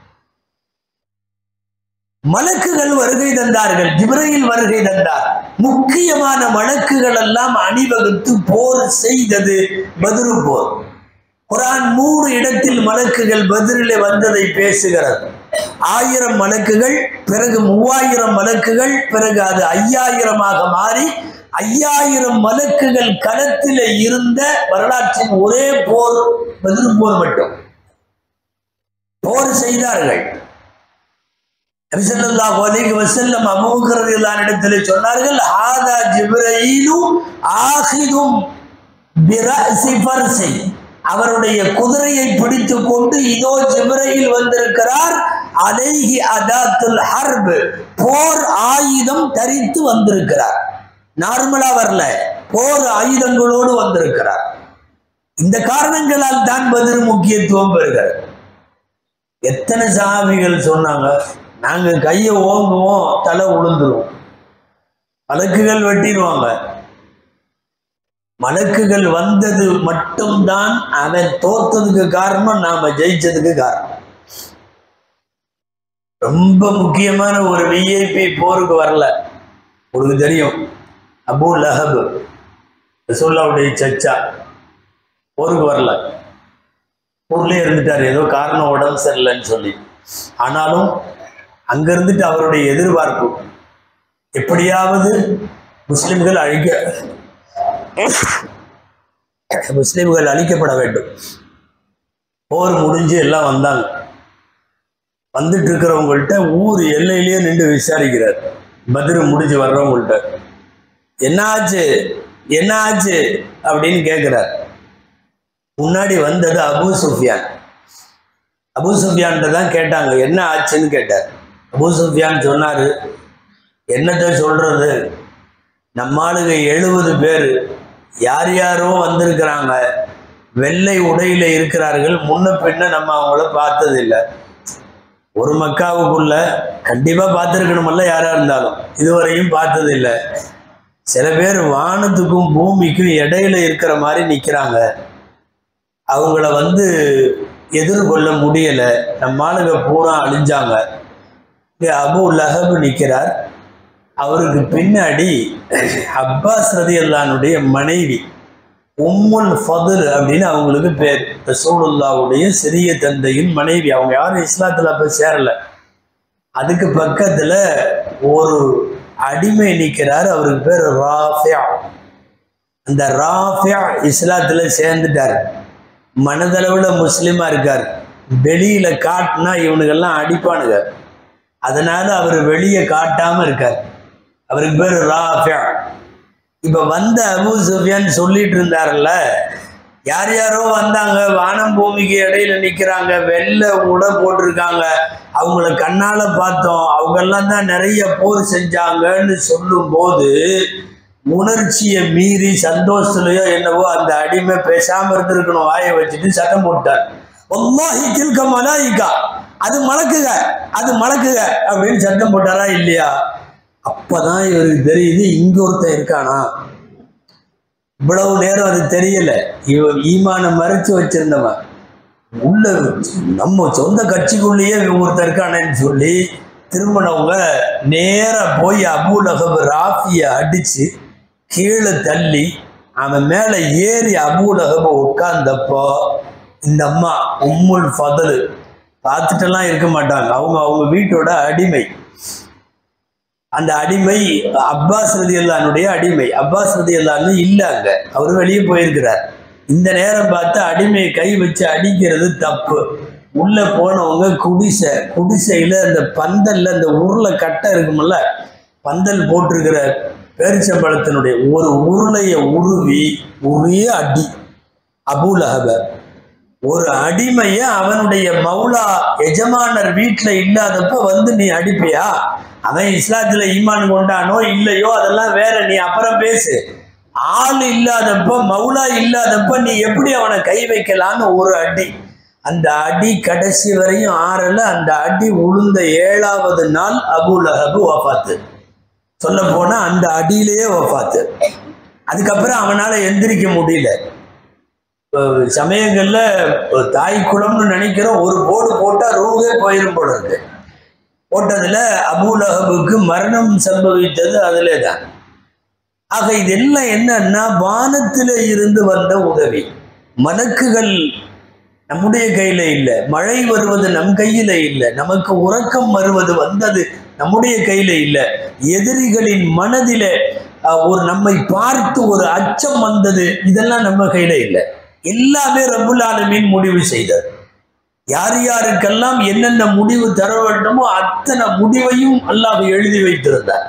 மலக்குகள் வருகை தந்தார்கள் ஜிப்ரையில் வருகை தந்தார் முக்கியமான வழக்குகள் எல்லாம் அணிவகுத்து போர் செய்தது பதிரு போர் குரான் மூணு இடத்தில் மலக்குகள் பதிரிலே வந்ததை பேசுகிறது ஆயிரம் மலக்குகள் பிறகு மூவாயிரம் மலக்குகள் பிறகு அது ஐயாயிரமாக மாறி ஐயாயிரம் மலக்குகள் களத்தில் இருந்த வரலாற்றின் ஒரே போர் பதிரு போர் மட்டும் போர் செய்தார்கள் நபிசல்லாஹு அலைஹி வஸல்லம் அபூபக்கர் ரலியல்லாஹு இடத்தில் சொன்னார்கள் ஹாதா ஜிப்ரீலு ஆஹிதும் பிரஅசி ஃபர்சி அவருடைய குதிரையை பிடித்துக் கொண்டு இதோ ஜிப்ரீல் வந்திருக்கிறார் அலைஹி அதாத்துல் ஹர்ப் போர் ஆயுதம் தரித்து வந்திருக்கிறார் நார்மலா வரல போர் ஆயுதங்களோடு வந்திருக்கிறார் இந்த காரணங்களால் தான் பதில் முக்கியத்துவம் பெறுகிறது எத்தனை சாமிகள் சொன்னாங்க நாங்க கையை ஓங்குவோம் தலை உளுந்துரும் வழக்குகள் வெட்டிடுவாங்க வழக்குகள் வந்தது மட்டும்தான் அவன் தோத்ததுக்கு காரணம் நாம ஜெயிச்சதுக்கு காரணம் ரொம்ப முக்கியமான ஒரு விஐபி போருக்கு வரல உங்களுக்கு தெரியும் அபு லஹப் ரசூல்லாவுடைய சச்சா போருக்கு வரல ஊர்லயே இருந்துட்டார் ஏதோ காரணம் உடம்பு சரியில்லைன்னு சொல்லி ஆனாலும் அங்க இருந்துட்டு அவருடைய எதிர்பார்ப்பு எப்படியாவது முஸ்லிம்கள் அழிக்க முஸ்லிம்கள் அழிக்கப்பட வேண்டும் போர் முடிஞ்சு எல்லாம் வந்தாங்க வந்துட்டு இருக்கிறவங்கள்ட்ட ஊர் எல்லையிலேயே நின்று விசாரிக்கிறார் பதிரு முடிஞ்சு வர்றவங்கள்ட்ட என்ன ஆச்சு என்ன ஆச்சு அப்படின்னு கேட்கிறார் முன்னாடி வந்தது அபூ சுஃபியான் அபூ சுஃபியான்கிட்ட தான் கேட்டாங்க என்ன ஆச்சுன்னு கேட்டார் அபூ சுஃபியான் சொன்னாரு என்னத்த சொல்றது நம்ம ஆளுங்க எழுபது பேர் யார் யாரோ வந்திருக்கிறாங்க வெள்ளை உடையில இருக்கிறார்கள் முன்ன பின்ன நம்ம அவங்கள பார்த்ததில்லை ஒரு மக்காவுக்குள்ள கண்டிப்பா பார்த்துருக்கணுமல்ல யாரா இருந்தாலும் இதுவரையும் பார்த்ததில்லை சில பேர் வானத்துக்கும் பூமிக்கும் இடையில இருக்கிற மாதிரி நிக்கிறாங்க அவங்கள வந்து எதிர்கொள்ள முடியல நம்ம ஆளுங்க பூரா அழிஞ்சாங்க இங்க அபு லஹப் நிற்கிறார் அவருக்கு பின்னாடி அப்பாஸ் ரதி அல்லானுடைய மனைவி உம்முல் ஃபதுல் அப்படின்னு அவங்களுக்கு பேர் ரசூலுல்லாவுடைய சிறிய தந்தையின் மனைவி அவங்க யாரும் இஸ்லாத்துல அப்ப சேரல அதுக்கு பக்கத்துல ஒரு அடிமை நிற்கிறார் அவருக்கு பேர் ராஃபியா அந்த ராஃபியா இஸ்லாத்துல சேர்ந்துட்டார் மனதளவுல முஸ்லிமா இருக்கார் வெளியில காட்டினா இவனுக்கெல்லாம் அடிப்பானுங்க அதனால அவர் வெளியே காட்டாம இருக்கார் அவருக்கு பேர் ராஃபியா இப்ப வந்த அபு சுஃபியான் சொல்லிட்டு இருந்தாருல்ல யார் யாரோ வந்தாங்க வானம் பூமிக்கு இடையில நிக்கிறாங்க வெள்ளை உடை போட்டிருக்காங்க அவங்கள கண்ணால பார்த்தோம் அவங்கெல்லாம் தான் நிறைய போர் செஞ்சாங்கன்னு சொல்லும் போது உணர்ச்சியை மீறி சந்தோஷத்துலயோ என்னவோ அந்த அடிமை பேசாம இருந்திருக்கணும் வாயை வச்சுட்டு சத்தம் போட்டார் ஒல்லாஹி தில்க மலாயிகா அது மலக்குக அது மலக்குக அப்படின்னு சத்தம் போட்டாரா இல்லையா அப்பதான் இவருக்கு தெரியுது இங்க ஒருத்தன் இருக்கானா இவ்வளவு நேரம் அது தெரியல இவன் ஈமான மறைச்சு வச்சிருந்தவன் உள்ள நம்ம சொந்த கட்சிக்குள்ளேயே இவன் ஒருத்தன் இருக்கானேன்னு சொல்லி திரும்பினவங்க நேரா போய் அபூலகப் ராஃபிய அடிச்சு கீழே தள்ளி அவன் மேல ஏறி அபூலகப உட்கார்ந்தப்போ இந்த அம்மா உம்முல் ஃபதலு பார்த்துட்டெல்லாம் இருக்க மாட்டாங்க அவங்க அவங்க வீட்டோட அடிமை அந்த அடிமை அப்பாஸ் ரதி அல்லானுடைய அடிமை அப்பாஸ் ரதி அல்லான்னு இல்லை அங்க அவர் வெளியே போயிருக்கிறார் இந்த நேரம் பார்த்து அடிமையை கை வச்சு அடிக்கிறது தப்பு உள்ள போனவங்க குடிசை குடிசையில அந்த பந்தல்ல அந்த உருளை கட்டை இருக்குமல்ல பந்தல் போட்டிருக்கிற பேரிச்சம்பழத்தினுடைய ஒரு உருளையை உருவி ஒரே அடி அபுல் அஹபர் ஒரு அடிமைய அவனுடைய மௌலா எஜமானர் வீட்டுல இல்லாதப்ப வந்து நீ அடிப்பியா அவன் இஸ்லாத்துல ஈமான் கொண்டானோ இல்லையோ அதெல்லாம் வேற நீ அப்புறம் பேசு ஆள் இல்லாதப்ப மௌலா இல்லாதப்ப நீ எப்படி அவனை கை வைக்கலான்னு ஒரு அடி அந்த அடி கடைசி வரையும் ஆறல அந்த அடி உளுந்த ஏழாவது நாள் அபுல் அஹபு வஃபாத்து சொல்ல போனா அந்த அடியிலேயே வஃபாத்து அதுக்கப்புறம் அவனால எந்திரிக்க முடியல அஹ் சமயங்கள்ல ஒரு தாய் குளம்னு நினைக்கிறோம் ஒரு போடு போட்டா ரூவே போயிரும் போல இருக்கு போட்டதுல அபூலகபுக்கு மரணம் சம்பவித்தது அதிலே தான் ஆக இதெல்லாம் என்னன்னா வானத்தில இருந்து வந்த உதவி மலக்குகள் நம்முடைய கையில இல்லை மழை வருவது நம் கையில இல்லை நமக்கு உறக்கம் வருவது வந்தது நம்முடைய கையில இல்லை எதிரிகளின் மனதில அஹ், ஒரு நம்மை பார்த்து ஒரு அச்சம் வந்தது இதெல்லாம் நம்ம கையில இல்லை எல்லாமே ரப்புல் ஆலமீன் முடிவு செய்தார் யார் யாருக்கெல்லாம் என்னென்ன முடிவு தர வேண்டுமோ அத்தனை முடிவையும் அல்லாஹ் எழுதி வைத்திருந்தார்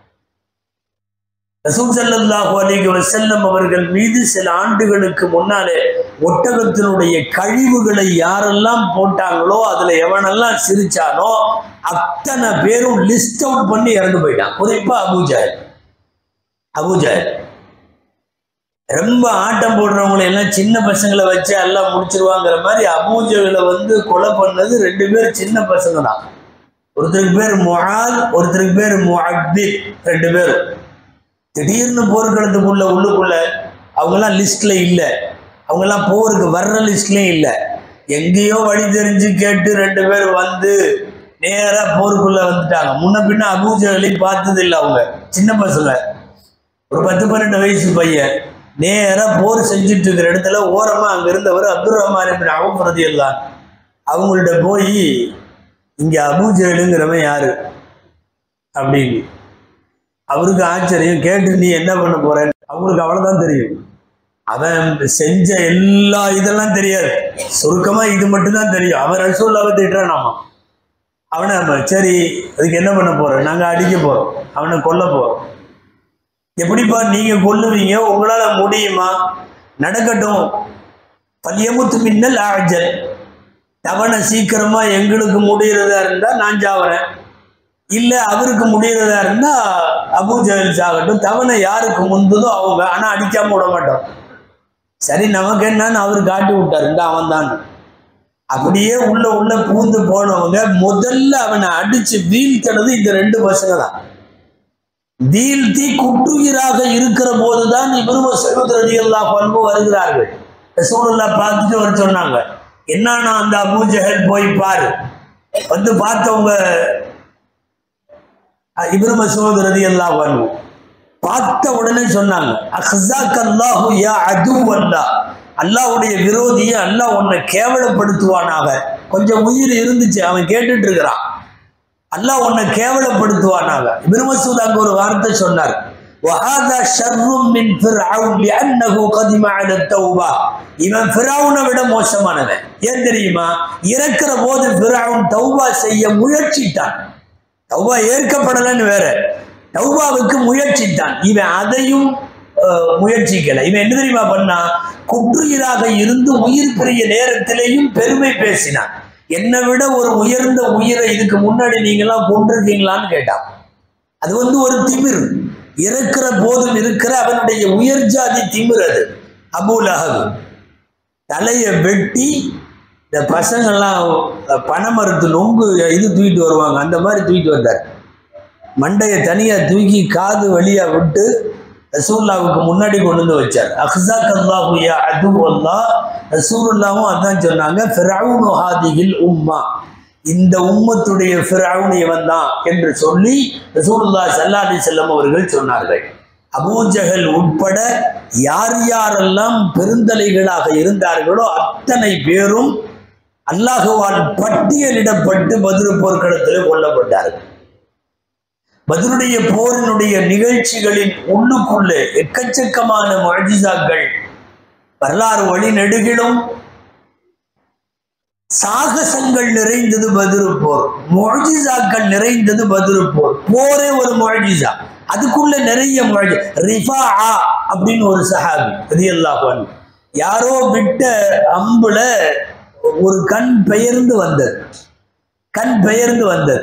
ரசூல் ஸல்லல்லாஹு அலைஹி வஸல்லம் அவர்கள் மீது சில ஆண்டுகளுக்கு முன்னாலே ஒட்டகத்தினுடைய கழிவுகளை யாரெல்லாம் போட்டாங்களோ அதுல எவனெல்லாம் சிரிச்சானோ அத்தனை பேரும் லிஸ்ட் அவுட் பண்ணி இறந்து போயிட்டான் குறிப்பா அபூஜால் அபூஜால் ரொம்ப ஆட்டம் போடுறவங்களை எல்லாம் சின்ன பசங்களை வச்சு எல்லாம் முடிச்சிருவாங்கிற மாதிரி அபூஜகளை வந்து கொலை பண்ணது ரெண்டு பேர் சின்ன பசங்க தான் ஒருத்தருக்கு பேர் முஹால் ஒருத்தருக்கு பேர் முஹப்பித் ரெண்டு பேரும் திடீர்னு போர்க்களத்துக்குள்ள உள்ளுக்குள்ள அவங்கெல்லாம் லிஸ்ட்ல இல்லை அவங்கெல்லாம் போருக்கு வர்ற லிஸ்ட்லயும் இல்லை எங்கேயோ வழி தெரிஞ்சு கேட்டு ரெண்டு பேர் வந்து நேரா போருக்குள்ள வந்துட்டாங்க முன்ன பின்ன அபூஜகளையும் பார்த்தது இல்லை அவங்க சின்ன பசங்க ஒரு பத்து பன்னெண்டு வயசு பையன் நேரா போர் செஞ்சுட்டு இருக்கிற இடத்துல ஓரமா அங்க இருந்தவர் அப்துல் ரஹ்மான் இப்னு அவுஃப் ரலியல்லாஹு அவங்கள்ட்ட போய் இங்க அபூஜலுங்கிறவன் யாரு அப்படின்னு அவருக்கு ஆச்சரியம் கேட்டு நீ என்ன பண்ண போற அவங்களுக்கு அவ்வளவுதான் தெரியும் அவன் செஞ்ச எல்லா இதெல்லாம் தெரியாது சுருக்கமா இது மட்டும்தான் தெரியும் அவன் ரசூல்லாவை திட்டுறானாமா அவனை நம்ம சரி அதுக்கு என்ன பண்ண போறோம் நாங்க அடிக்க போறோம் அவனை கொல்ல போறோம் எப்படிப்பா நீங்க கொல்லுவீங்க உங்களால முடியுமா நடக்கட்டும் பல்யமுத்து மின்னல் ஆஜல் தவணை சீக்கிரமா எங்களுக்கு முடியறதா இருந்தா நான் சாவறேன் இல்ல அவருக்கு முடியறதா இருந்தா அபூஜல் சாகட்டும் தவணை யாருக்கு முந்துதோ அவங்க ஆனா அடிக்காம விட மாட்டோம் சரி நமக்கு என்னன்னு அவர் காட்டி விட்டார் இந்த அவன் தான் அப்படியே உள்ள உள்ள பூந்து போனவங்க முதல்ல அவனை அடிச்சு வீழ்த்தனது இந்த ரெண்டு பசங்க தான் வீழ்த்தி குற்றுயிராக இருக்கிற போதுதான் இவரும் செல்வதரதி எல்லாம் பண்பு வருகிறார்கள் ரசூலுல்லா பார்த்துட்டு வர சொன்னாங்க என்னன்னா அந்த அபூஜஹல் போய் பாரு வந்து பார்த்தவங்க இப்ரு மசூத் ரதி எல்லாம் வரும் பார்த்த உடனே சொன்னாங்க அஹ்ஸாக் அல்லாஹு யா அதுவல்லா அல்லாஹ்வுடைய விரோதியை அல்லாஹ் உன்னை கேவலப்படுத்துவானாக கொஞ்சம் உயிர் இருந்துச்சு அவன் கேட்டுட்டு இருக்கிறான் அல்லாஹ் உன்னை கேவலப்படுத்துவானாக இப்ரு மசூத் அங்க ஒரு வார்த்தை சொன்னார் وهذا شر من فرعون لانه قدم على التوبه இவன் ஃபிரௌனை விட மோசமானவன் ஏன் தெரியுமா இறக்கிற போது ஃபிரௌன் தௌபா செய்ய முயற்சித்தான் தௌபா ஏற்கப்படலைன்னு வேற தௌபாவுக்கு முயற்சித்தான் இவன் அதையும் அஹ், முயற்சிக்கல இவன் என்ன தெரியுமா பண்ணா குற்றுயிராக இருந்து உயிர் பிரிய நேரத்திலேயும் பெருமை பேசினான் என்னை விட ஒரு உயர்ந்த உயிரை இதுக்கு முன்னாடி நீங்களாம் கொண்டிருக்கீங்களான்னு கேட்டான் அது வந்து ஒரு திமிர் இறக்கிற போதும் இருக்கிற அவனுடைய உயர் ஜாதி திமிர் அது அபூலஹப் தலையை வெட்டி இந்த பசங்கள்லாம் பனைமரத்து நொங்கு இது தூக்கிட்டு வருவாங்க அந்த மாதிரி தூக்கிட்டு வந்தார் மண்டையை தனியாக தூக்கி காது வழியா விட்டு ரசூல்லாவுக்கு முன்னாடி கொண்டு வந்து வச்சார் அஹ்ஸாக் அல்லாஹு யா அது அல்லா ரசூலுல்லாவும் அதான் சொன்னாங்க ஃபிரௌனு ஹாதிஹில் உம்மா இந்த உம்மத்துடைய ஃபிரௌன் இவன் தான் என்று சொல்லி ரசூலுல்லா ஸல்லல்லாஹு அலைஹி வஸல்லம் அவர்கள் சொன்னார்கள் அபூஜஹல் உட்பட யார் யாரெல்லாம் பெருந்தலைகளாக இருந்தார்களோ அத்தனை பேரும் அல்லாஹுவால் பட்டியலிடப்பட்டு பதில் போர்க்களத்தில் கொல்லப்பட்டார்கள் பதிலுடைய போரினுடைய நிகழ்ச்சிகளின் உள்ளுக்குள்ளே எக்கச்சக்கமான முழஜிசாக்கள் வரலாறு வழி நெடுகிலும் சாகசங்கள் நிறைந்தது பதிரு போர் முழஜிசாக்கள் நிறைந்தது பதிரு போர் போரே ஒரு முழஜிசா அதுக்குள்ள நிறைய முழஜி ரிஃபா அப்படின்னு ஒரு சஹாபி ரலியல்லாஹு யாரோ விட்ட அம்புல ஒரு கண் பெயர்ந்து வந்தது கண் பெயர்ந்து வந்தது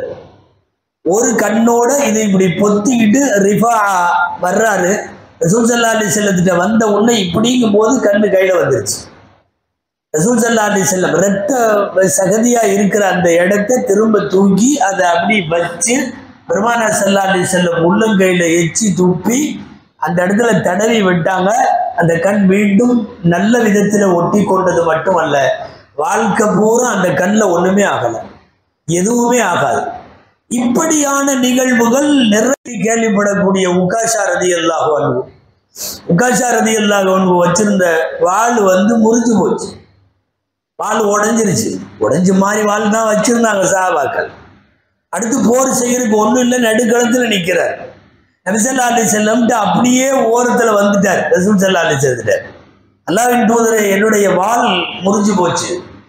ஒரு கண்ணோட இதை இப்படி பொத்திக்கிட்டு ரிஃபா வர்றாரு ரசூல் சல்லா அலி செல்லத்திட்ட வந்த உடனே இப்படிங்கும் போது கண்ணு கையில வந்துருச்சு ரசூல் சல்லா அலி செல்லம் ரத்த சகதியா இருக்கிற அந்த இடத்த திரும்ப தூக்கி அதை அப்படி வச்சு பெருமானா சல்லா அலி செல்லம் உள்ளங்கையில எச்சி துப்பி அந்த இடத்துல தடவி விட்டாங்க அந்த கண் மீண்டும் நல்ல விதத்துல ஒட்டி கொண்டது மட்டுமல்ல வாழ்க்கை பூரா அந்த கண்ணில் ஒண்ணுமே ஆகலை எதுவுமே ஆகாது இப்படியான நிகழ்வுகள் நிறைய கேள்விப்படக்கூடிய உக்காஷா ரதி அல்லாஹ் அன்பு உக்காஷா ரதி அல்லாஹ் அன்பு வச்சிருந்த வாள் வந்து முறிஞ்சு போச்சு வாள் உடைஞ்சிருச்சு உடைஞ்ச மாதிரி வாள் தான் வச்சிருந்தாங்க சாபாக்கள் அடுத்து போர் செய்யறதுக்கு ஒன்றும் இல்லை நடுக்களத்தில் நிற்கிறார் நபிசல்லா அலி செல்லம்ட்டு அப்படியே ஓரத்தில் வந்துட்டார் ரசூல் சல்லா அலி செல்லுட்டார் அல்லாவின் தூதரை என்னுடைய வாள் முறிஞ்சு போச்சு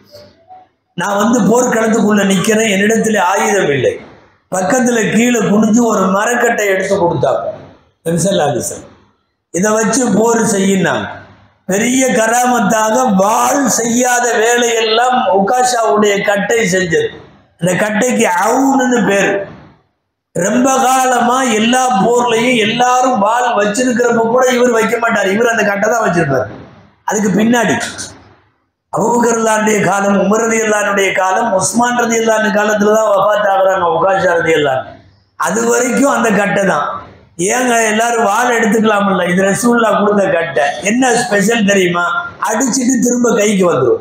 நான் வந்து போர்க்களத்துக்குள்ள நிற்கிறேன் என்னிடத்துல ஆயுதம் இல்லை பக்கத்துல கீழே குனிஞ்சு ஒரு மரக்கட்டை எடுத்து கொடுத்தாங்க நபிசல்லா அலி செல்லம் இதை வச்சு போர் செய்யினாங்க பெரிய கராமத்தாக வாள் செய்யாத வேலையெல்லாம் உகாஷாவுடைய கட்டை செஞ்சது அந்த கட்டைக்கு அவுன்னு பேர் ரொம்ப காலமா எல்லா போர்லையும் எல்லாரும் வாள் வச்சிருக்கிறப்ப கூட இவர் வைக்க மாட்டார் இவர் அந்த கட்டை தான் வச்சிருப்பார் அதுக்கு பின்னாடி அபுபக்கர்லானுடைய காலம் உமர் ரதி அல்லானுடைய காலம் உஸ்மான் ரதி அல்லான்னு காலத்துல தான் வஃபாத் ஆகுறாங்க உகாஷா ரதி அல்லான் அது வரைக்கும் அந்த கட்டை தான் ஏங்க எல்லாரும் வாள் எடுத்துக்கலாம்ல இது ரசூல்லா கொடுத்த கட்டை என்ன ஸ்பெஷல் தெரியுமா அடிச்சுட்டு திரும்ப கைக்கு வந்துடும்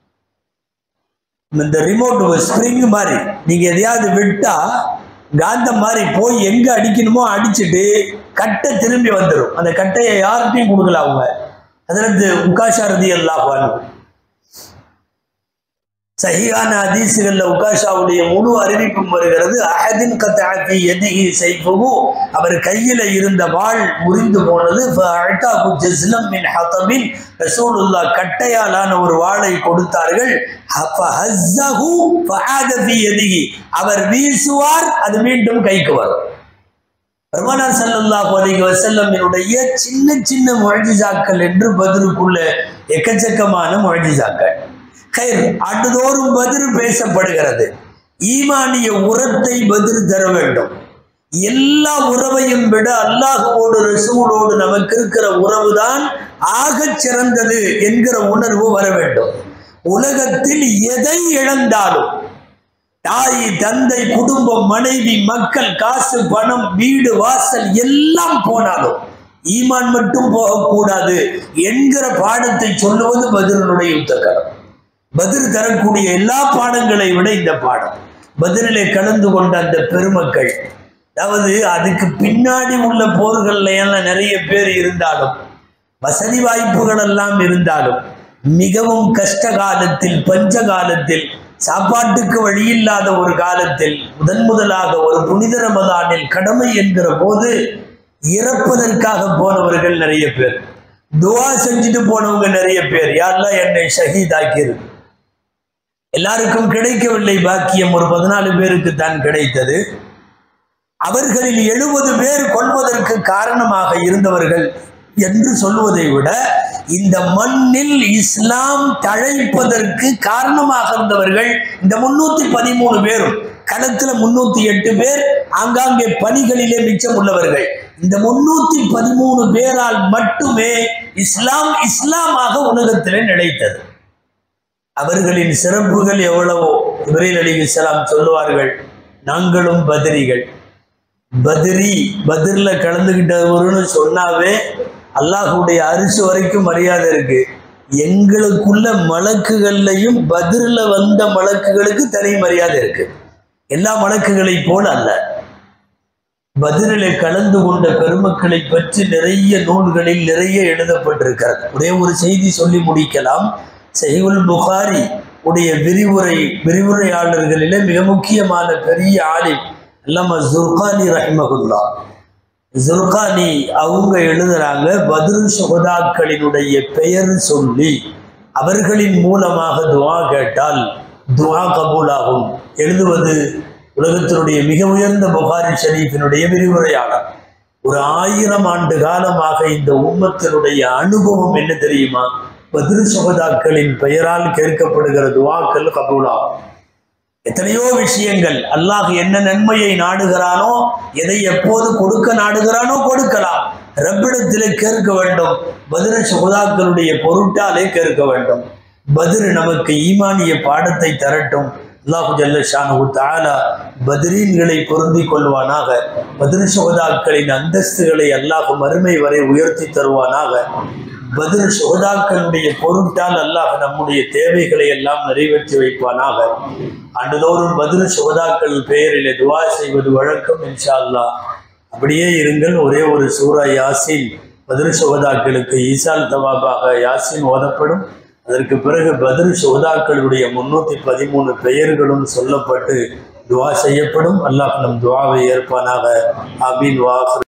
இந்த ரிமோட் ஸ்ப்ரிங் மாதிரி நீங்க எதையாவது விட்டா காந்தம் மாதிரி போய் எங்க அடிக்கணுமோ அடிச்சுட்டு கட்டை திரும்பி வந்துடும் அந்த கட்டையை யார்கிட்டையும் கொடுக்கல அவங்க அதில் உக்காஷாரதி எல்லாம் சஹியான ஹதீசுகள்ல உகாஷாவுடைய முழு அறிவிப்பும் வருகிறது அஹதின் கத்தாத்தி எதிகி செய்பு அவர் கையில இருந்த வாள் முறிந்து போனது ஃபஅதாஹு ஜஸ்லம் மின் ஹதபின் ரசூலுல்லாஹ் கட்டையாலான ஒரு வாளை கொடுத்தார்கள் ஃபஹஸ்ஸஹு ஃபஆத ஃபி யதிஹி அவர் வீசுவார் அது மீண்டும் கைக்கு வரும் பெருமானார் ஸல்லல்லாஹு அலைஹி வஸல்லமினுடைய சின்ன சின்ன முழஜிசாக்கள் என்று பதிலுக்குள்ள எக்கச்சக்கமான முழஜிசாக்கள் கைர் ஆண்டுதோறும் பதில் பேசப்படுகிறது ஈமானிய உரத்தை பதில் தர வேண்டும் எல்லா உறவையும் விட அல்லாஹுவோடு ரசூலோடு நமக்கு இருக்கிற உறவுதான் ஆகச் சிறந்தது என்கிற உணர்வு வர வேண்டும் உலகத்தில் எதை இழந்தாலும் தாய் தந்தை குடும்பம் மனைவி மக்கள் காசு பணம் வீடு வாசல் எல்லாம் போனாலும் ஈமான் மட்டும் போகக்கூடாது என்கிற பாடத்தை சொல்லுவது பதிலனுடைய யுத்தகரம் பதில் தரக்கூடிய எல்லா பாடங்களை விட இந்த பாடம் பதிலிலே கலந்து கொண்ட அந்த பெருமக்கள் அதாவது அதுக்கு பின்னாடி உள்ள போர்கள்ல எல்லாம் நிறைய பேர் இருந்தாலும் வசதி வாய்ப்புகள் எல்லாம் இருந்தாலும் மிகவும் கஷ்ட காலத்தில் பஞ்ச காலத்தில் சாப்பாட்டுக்கு வழியில்லாத ஒரு காலத்தில் முதன் முதலாக ஒரு புனித ரமதானில் கடமை என்கிற போது இறப்பதற்காக போனவர்கள் நிறைய பேர் துவா செஞ்சுட்டு போனவங்க நிறைய பேர் யாரெல்லாம் என்னை ஷஹீதாக்கியது எல்லாருக்கும் கிடைக்கவில்லை பாக்கியம் ஒரு பதினாலு பேருக்கு தான் கிடைத்தது அவர்களில் எழுபது பேர் கொள்வதற்கு காரணமாக இருந்தவர்கள் என்று சொல்வதை விட இந்த மண்ணில் இஸ்லாம் தழைப்பதற்கு காரணமாக இருந்தவர்கள் இந்த முன்னூத்தி பதிமூணு பேரும் களத்துல முன்னூத்தி எட்டு பேர் ஆங்காங்கே பணிகளிலே மிச்சம் உள்ளவர்கள் இந்த முன்னூத்தி பதிமூணு பேரால் மட்டுமே இஸ்லாம் இஸ்லாமாக உலகத்திலே நிலைத்தது அவர்களின் சிறப்புகள் எவ்வளவோ இப்ரீல் அலி இஸ்லாம் சொல்லுவார்கள் நாங்களும் பத்ரிகள் பத்ரி பத்ரில கலந்துகிட்டவருன்னு சொன்னாவே அல்லாஹுடைய அரிசி வரைக்கும் மரியாதை இருக்கு எங்களுக்குள்ள மலக்குகள்லையும் பதிரில் வந்த மலக்குகளுக்கு தனி மரியாதை இருக்கு எல்லா மலக்குகளை போல அல்ல பதிலிலே கலந்து கொண்ட பெருமக்களை பற்றி நிறைய நூல்களில் நிறைய எழுதப்பட்டிருக்கிறது ஒரே ஒரு செய்தி சொல்லி முடிக்கலாம் செய்குல் புகாரி உடைய விரிவுரை விரிவுரையாளர்களிலே மிக முக்கியமான பெரிய ஆலிம் அல்லாம ஜுர்கானி ரஹ்மகுல்லா ஜுர்கானி அவங்க எழுதுறாங்க பதில் சுகதாக்களினுடைய பெயர் சொல்லி அவர்களின் மூலமாக துவா கேட்டால் துவா கபூலாகும் எழுதுவது உலகத்தினுடைய மிக உயர்ந்த புகாரி ஷரீஃபினுடைய விரிவுரையாளர் ஒரு ஆயிரம் ஆண்டு காலமாக இந்த உம்மத்தினுடைய அனுபவம் என்ன தெரியுமா பதில் சுகதாக்களின் பெயரால் கேட்கப்படுகிற துவாக்கள் கபூலாகும் எத்தனையோ விஷயங்கள் அல்லாஹ் என்ன நன்மையை நாடுகிறானோ எதை எப்போது கொடுக்க நாடுகிறானோ கொடுக்கலாம் ரப்பிடத்திலே கேட்க வேண்டும் பதிர சுகதாக்களுடைய பொருட்டாலே கேட்க வேண்டும் பதிரு நமக்கு ஈமானிய பாடத்தை தரட்டும் அல்லாஹு ஜல்ல ஷானு தாலா பத்ரீன்களை பொருந்தி கொள்வானாக பதிரு சுகதாக்களின் அந்தஸ்துகளை அல்லாஹ் மறுமை வரை உயர்த்தி தருவானாக பதில் சுகதாக்களுடைய பொருட்டால் அல்லாஹ் நம்முடைய தேவைகளை எல்லாம் நிறைவேற்றி வைப்பானாக ஆண்டுதோறும் பதில் சுகதாக்கள் பெயரிலே துவா செய்வது வழக்கம் இன்ஷா அல்லாஹ் அப்படியே இருங்கள் ஒரே ஒரு சூரா யாசின் பதில் சுகதாக்களுக்கு ஈசால் தவாபாக யாசின் ஓதப்படும் அதற்கு பிறகு பதில் சுகதாக்களுடைய முன்னூத்தி பதிமூணு பெயர்களும் சொல்லப்பட்டு துவா செய்யப்படும் அல்லாஹ் நம் துவாவை ஏற்பானாக அபின் வா